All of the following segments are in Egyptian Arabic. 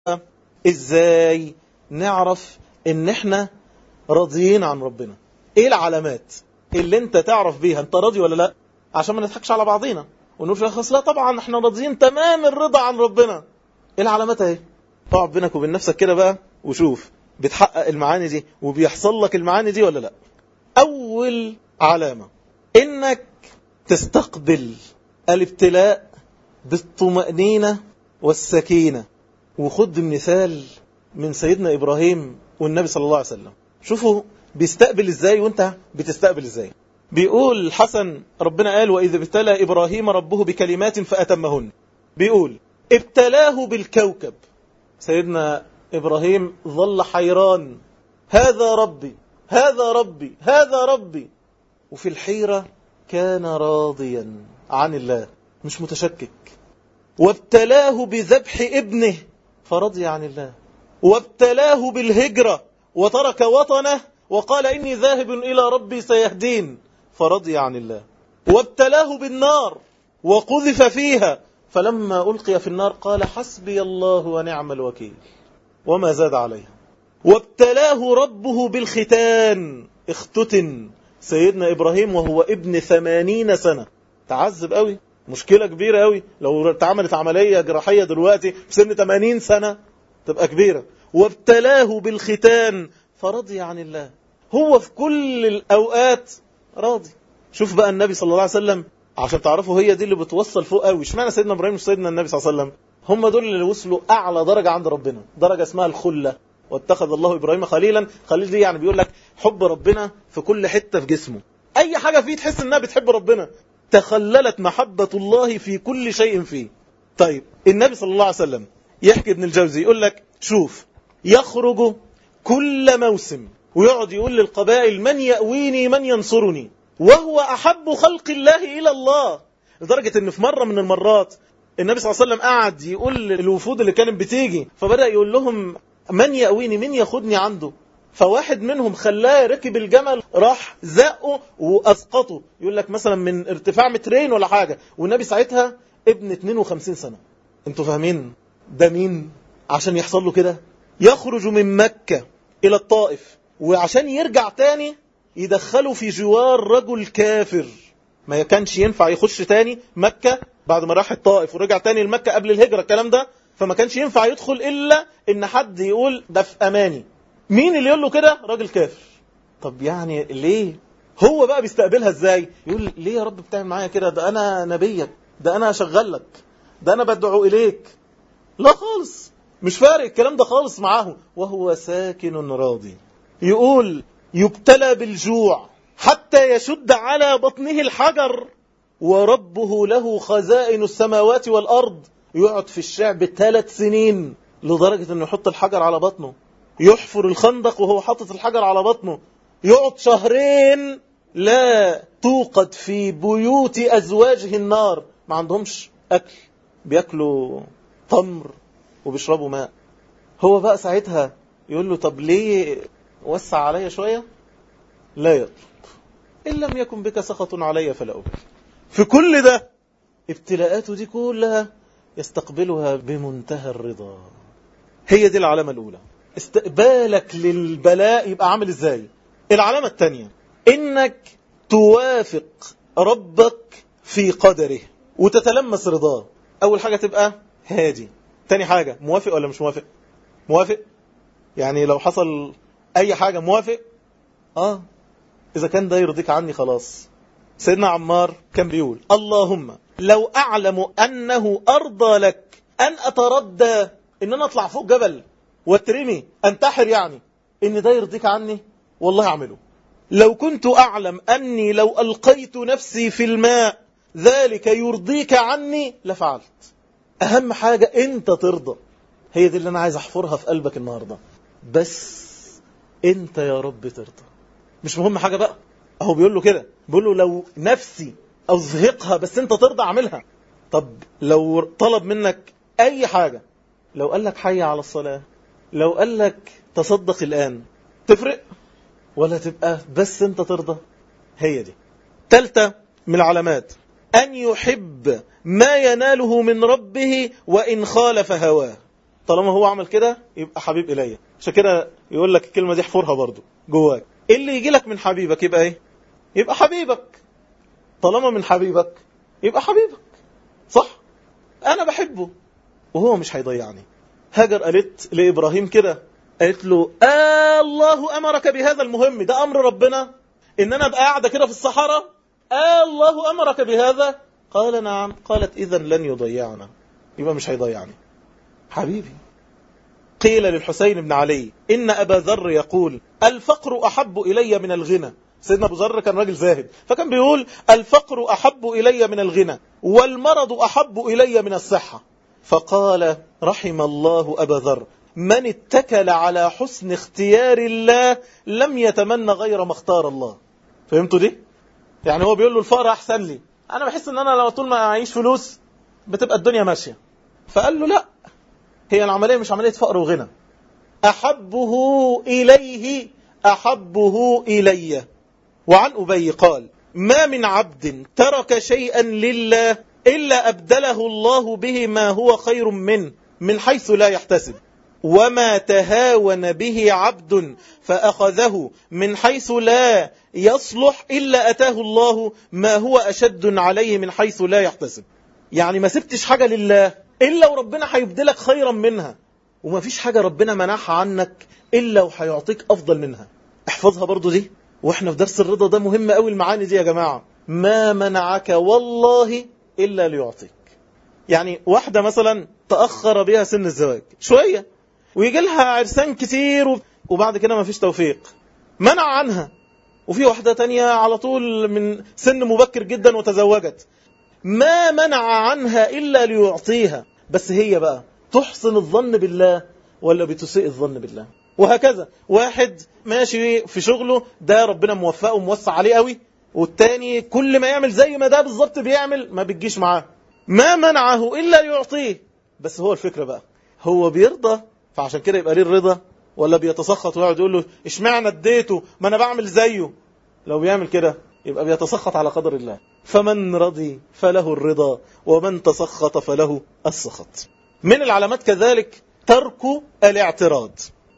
ازاي نعرف ان احنا راضيين عن ربنا ايه العلامات اللي انت تعرف بيها انت راضي ولا لا عشان ما نضحكش على بعضينا ونقول في الأخص لا طبعا احنا راضيين تمام الرضا عن ربنا ايه العلامات اهي اقعد بينك وبين نفسك كده بقى وشوف بتحقق المعاني دي وبيحصل لك المعاني دي ولا لا اول علامة انك تستقبل الابتلاء بالطمأنينة والسكينة وخد مثال من سيدنا إبراهيم والنبي صلى الله عليه وسلم شوفوا بيستقبل ازاي وانت بتستقبل ازاي بيقول الحسن ربنا قال وإذا ابتلى إبراهيم ربه بكلمات فأتمهن بيقول ابتلاه بالكوكب سيدنا إبراهيم ظل حيران هذا ربي هذا ربي هذا ربي وفي الحيرة كان راضيا عن الله مش متشكك وابتلاه بذبح ابنه فرضي عن الله وابتلاه بالهجرة وترك وطنه وقال إني ذاهب إلى ربي سيهدين فرضي عن الله وابتلاه بالنار وقذف فيها فلما ألقي في النار قال حسبي الله ونعم الوكيل وما زاد عليها وابتلاه ربه بالختان اختتن سيدنا إبراهيم وهو ابن ثمانين سنة تعذب قوي مشكلة كبيرة قوي لو اتعملت عملية جراحية دلوقتي في سن 80 سنة تبقى كبيرة وابتلاه بالختان فرضي عن الله هو في كل الأوقات راضي شوف بقى النبي صلى الله عليه وسلم عشان تعرفوا هي دي اللي بتوصل فوق قوي اشمعنى سيدنا ابراهيم مش سيدنا النبي صلى الله عليه وسلم هم دول اللي وصلوا اعلى درجة عند ربنا درجة اسمها الخلة واتخذ الله ابراهيم خليلا خليل دي يعني بيقول لك حب ربنا في كل حتة في جسمه اي حاجة فيه تحس انها بتحب ربنا تخللت محبة الله في كل شيء فيه طيب النبي صلى الله عليه وسلم يحكي ابن الجوزي يقول لك شوف يخرج كل موسم ويقعد يقول للقبائل من يأويني من ينصرني وهو أحب خلق الله إلى الله لدرجة أن في مرة من المرات النبي صلى الله عليه وسلم قعد يقول للوفود اللي كانت بتيجي فبدأ يقول لهم من يأويني من ياخدني عنده فواحد منهم خلاه ركب الجمل راح زقه وأسقطه يقول لك مثلا من ارتفاع مترين ولا حاجة والنبي ساعتها ابن 52 سنة انتوا فاهمين ده مين عشان يحصل له كده يخرج من مكة إلى الطائف وعشان يرجع تاني يدخله في جوار رجل كافر ما كانش ينفع يخش تاني مكة بعد ما راح الطائف ورجع تاني لمكة قبل الهجرة الكلام ده فما كانش ينفع يدخل إلا إن حد يقول ده في أماني مين اللي يقول له كده راجل كافر طب يعني ليه هو بقى بيستقبلها ازاي يقول ليه يا رب بتعمل معايا كده ده أنا نبيك ده أنا أشغل لك ده أنا بدعو إليك لا خالص مش فارق الكلام ده خالص معاه وهو ساكن راضي يقول يبتلى بالجوع حتى يشد على بطنه الحجر وربه له خزائن السماوات والأرض يقعد في الشعب ثلاث سنين لدرجة أنه يحط الحجر على بطنه يحفر الخندق وهو حاطط الحجر على بطنه يقعد شهرين لا توقد في بيوت أزواجه النار ما عندهمش أكل بيأكلوا تمر وبيشربوا ماء هو بقى ساعتها يقول له طب ليه وسع عليا شوية لا يطلب إن لم يكن بك سخط علي فلا أبالي في كل ده ابتلاءاته دي كلها يستقبلها بمنتهى الرضا هي دي العلامة الأولى استقبالك للبلاء يبقى عامل ازاي العلامة الثانية انك توافق ربك في قدره وتتلمس رضاه اول حاجة تبقى هادي تاني حاجة موافق ولا مش موافق موافق يعني لو حصل اي حاجة موافق اه اذا كان ده يرضيك عني خلاص سيدنا عمار كان بيقول اللهم لو اعلم انه ارضى لك ان اتردى ان انا اطلع فوق جبل واترمي انتحر يعني ان ده يرضيك عني والله اعمله لو كنت اعلم اني لو القيت نفسي في الماء ذلك يرضيك عني لفعلت اهم حاجة انت ترضى هي دي اللي انا عايز احفرها في قلبك النهاردة بس انت يا رب ترضى مش مهم حاجة بقى اهو بيقول له كده بيقول له لو نفسي ازهقها بس انت ترضى اعملها طب لو طلب منك اي حاجة لو قال لك حي على الصلاة لو قال لك تصدق الآن تفرق ولا تبقى بس انت ترضى هي دي تالتة من العلامات أن يحب ما يناله من ربه وإن خالف هواه طالما هو عمل كده يبقى حبيب إلي عشان كده يقول لك الكلمة دي احفرها برضو جواك اللي يجي لك من حبيبك يبقى ايه يبقى حبيبك طالما من حبيبك يبقى حبيبك صح انا بحبه وهو مش هيضيعني هاجر قالت لإبراهيم كده قالت له آه الله أمرك بهذا المهم ده أمر ربنا إن أنا أبقى قاعدة كده في الصحراء آه الله أمرك بهذا قال نعم قالت إذا لن يضيعنا يبقى مش هيضيعني حبيبي قيل للحسين بن علي إن أبا ذر يقول الفقر أحب إلي من الغنى سيدنا أبو ذر كان راجل زاهد فكان بيقول الفقر أحب إلي من الغنى والمرض أحب إلي من الصحة فقال رحم الله أبا ذر من اتكل على حسن اختيار الله لم يتمنى غير ما اختار الله فهمتوا دي؟ يعني هو بيقول له الفقر أحسن لي أنا بحس أن أنا لو طول ما أعيش فلوس بتبقى الدنيا ماشية فقال له لا هي العملية مش عملية فقر وغنى أحبه إليه أحبه إلي وعن أبي قال ما من عبد ترك شيئا لله إلا أبدله الله به ما هو خير منه من حيث لا يحتسب وما تهاون به عبد فأخذه من حيث لا يصلح إلا أتاه الله ما هو أشد عليه من حيث لا يحتسب يعني ما سبتش حاجة لله إلا وربنا هيبدلك خيرا منها وما فيش حاجة ربنا منعها عنك إلا وهيعطيك أفضل منها احفظها برضو دي واحنا في درس الرضا ده مهم قوي المعاني دي يا جماعة ما منعك والله إلا ليعطيك يعني واحدة مثلا تأخر بها سن الزواج شوية ويجي لها عرسان كتير وبعد كده ما فيش توفيق منع عنها وفي واحدة تانية على طول من سن مبكر جدا وتزوجت ما منع عنها إلا ليعطيها بس هي بقى تحسن الظن بالله ولا بتسيء الظن بالله وهكذا واحد ماشي في شغله ده ربنا موفقه وموسع عليه قوي والتاني كل ما يعمل زي ما ده بالظبط بيعمل ما بتجيش معاه ما منعه إلا يعطيه بس هو الفكرة بقى هو بيرضى فعشان كده يبقى ليه الرضا ولا بيتسخط ويقعد يقول له اشمعنى اديته ما انا بعمل زيه لو بيعمل كده يبقى بيتسخط على قدر الله فمن رضي فله الرضا ومن تسخط فله السخط من العلامات كذلك ترك الاعتراض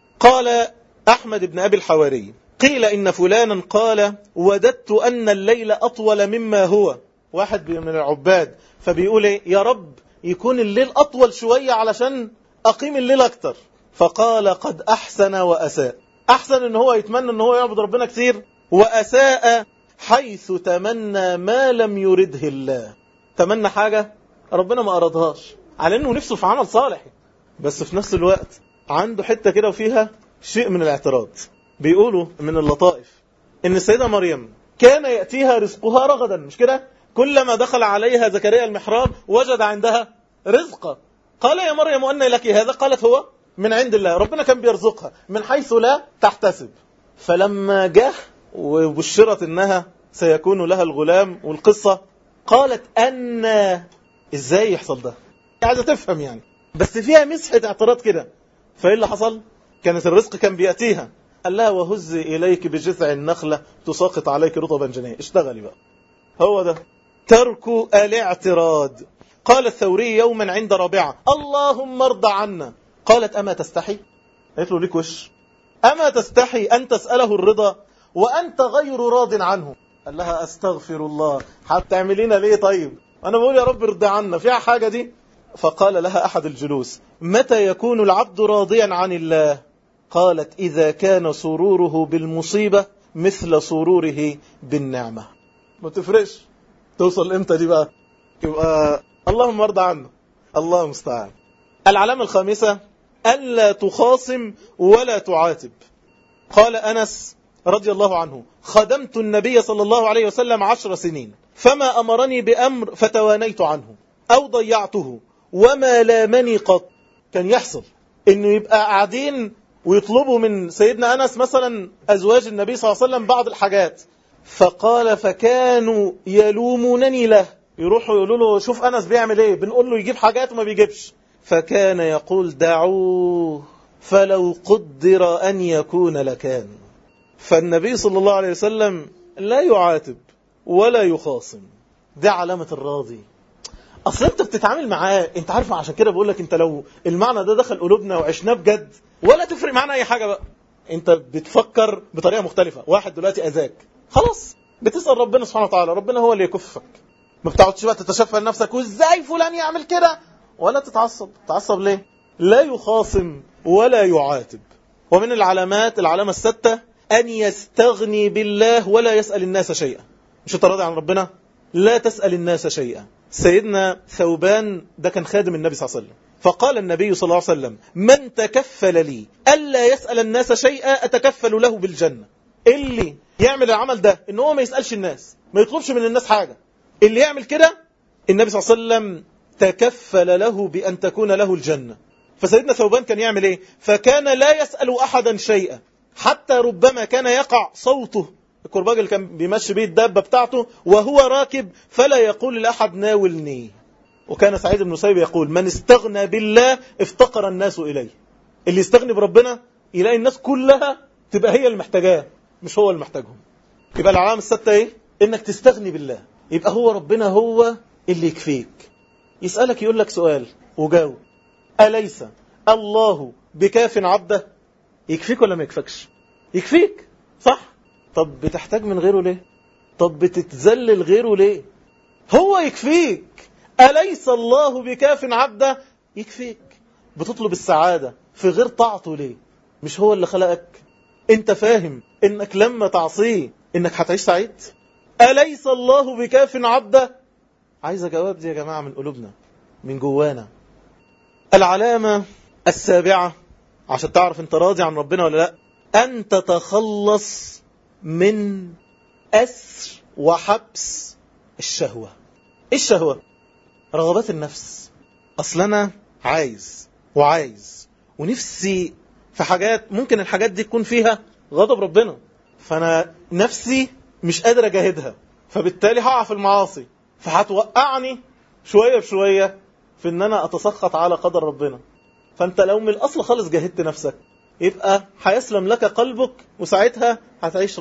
قال أحمد بن أبي الحواري قيل إن فلانا قال وددت أن الليل أطول مما هو واحد من العباد فبيقول إيه يا رب يكون الليل أطول شوية علشان أقيم الليل أكتر فقال قد أحسن وأساء أحسن إن هو يتمنى إن هو يعبد ربنا كثير وأساء حيث تمنى ما لم يرده الله تمنى حاجة ربنا ما أرادهاش على إنه نفسه في عمل صالح بس في نفس الوقت عنده حتة كده وفيها شيء من الاعتراض بيقولوا من اللطائف إن السيدة مريم كان يأتيها رزقها رغدا مش كده كلما دخل عليها زكريا المحراب وجد عندها رزقا قال يا مريم أن لك هذا قالت هو من عند الله ربنا كان بيرزقها من حيث لا تحتسب فلما جاء وبشرت انها سيكون لها الغلام والقصة قالت أن ازاي يحصل ده عايزة تفهم يعني بس فيها مسحة اعتراض كده فايه اللي حصل كانت الرزق كان بيأتيها قال لها وهزي إليك بجذع النخلة تساقط عليك رطبا جنيه اشتغلي بقى هو ده ترك الاعتراض قال الثوري يوما عند رابعة اللهم ارضى عنا قالت أما تستحي قالت له ليك وش أما تستحي أن تسأله الرضا وأنت غير راض عنه قال لها أستغفر الله هتعملينا ليه طيب أنا بقول يا رب ارضى عنا فيها حاجة دي فقال لها أحد الجلوس متى يكون العبد راضيا عن الله قالت إذا كان سروره بالمصيبة مثل سروره بالنعمة ما تفرقش توصل امتى دي بقى يبقى اللهم ارضى عنه الله المستعان العلامة الخامسة ألا تخاصم ولا تعاتب قال أنس رضي الله عنه خدمت النبي صلى الله عليه وسلم عشر سنين فما أمرني بأمر فتوانيت عنه أو ضيعته وما لامني قط كان يحصل انه يبقى قاعدين ويطلبوا من سيدنا أنس مثلا أزواج النبي صلى الله عليه وسلم بعض الحاجات فقال فكانوا يلومونني له يروحوا يقولوا له شوف أنس بيعمل ايه بنقول له يجيب حاجات وما بيجيبش فكان يقول دعوه فلو قدر أن يكون لكان فالنبي صلى الله عليه وسلم لا يعاتب ولا يخاصم ده علامة الراضي اصل انت بتتعامل معاه انت عارف عشان كده بقول لك انت لو المعنى ده دخل قلوبنا وعشناه بجد ولا تفرق معانا اي حاجه بقى انت بتفكر بطريقه مختلفه واحد دلوقتي اذاك خلاص بتسال ربنا سبحانه وتعالى ربنا هو اللي يكفك ما بتقعدش بقى تتشفى لنفسك وازاي فلان يعمل كده ولا تتعصب تتعصب ليه لا يخاصم ولا يعاتب ومن العلامات العلامه السادسه ان يستغني بالله ولا يسال الناس شيئا مش انت راضي عن ربنا لا تسال الناس شيئا سيدنا ثوبان ده كان خادم النبي صلى الله عليه وسلم فقال النبي صلى الله عليه وسلم من تكفل لي ألا يسأل الناس شيئا أتكفل له بالجنة اللي يعمل العمل ده ان هو ما يسألش الناس ما يطلبش من الناس حاجة اللي يعمل كده النبي صلى الله عليه وسلم تكفل له بأن تكون له الجنة فسيدنا ثوبان كان يعمل ايه فكان لا يسأل أحدا شيئا حتى ربما كان يقع صوته الكرباج اللي كان بيمشي بيه الدابة بتاعته وهو راكب فلا يقول لأحد ناولني وكان سعيد بن مسيب يقول من استغنى بالله افتقر الناس إليه اللي يستغني بربنا يلاقي الناس كلها تبقى هي المحتاجاه مش هو المحتاجهم يبقى العلامة الستة ايه انك تستغني بالله يبقى هو ربنا هو اللي يكفيك يسألك يقول لك سؤال وجاوب أليس الله بكاف عبده يكفيك ولا ما يكفكش يكفيك صح طب بتحتاج من غيره ليه طب بتتذلل غيره ليه هو يكفيك أليس الله بكاف عبده يكفيك بتطلب السعادة في غير طاعته ليه مش هو اللي خلقك انت فاهم انك لما تعصيه انك هتعيش سعيد أليس الله بكاف عبده عايز جواب دي يا جماعة من قلوبنا من جوانا العلامة السابعة عشان تعرف انت راضي عن ربنا ولا لا أن تتخلص من أسر وحبس الشهوة ايه الشهوة رغبات النفس اصل انا عايز وعايز ونفسي في حاجات ممكن الحاجات دي تكون فيها غضب ربنا فانا نفسي مش قادر اجاهدها فبالتالي هقع في المعاصي فهتوقعني شوية بشوية في ان انا اتسخط على قدر ربنا فانت لو من الاصل خالص جاهدت نفسك يبقى هيسلم لك قلبك وساعتها هتعيش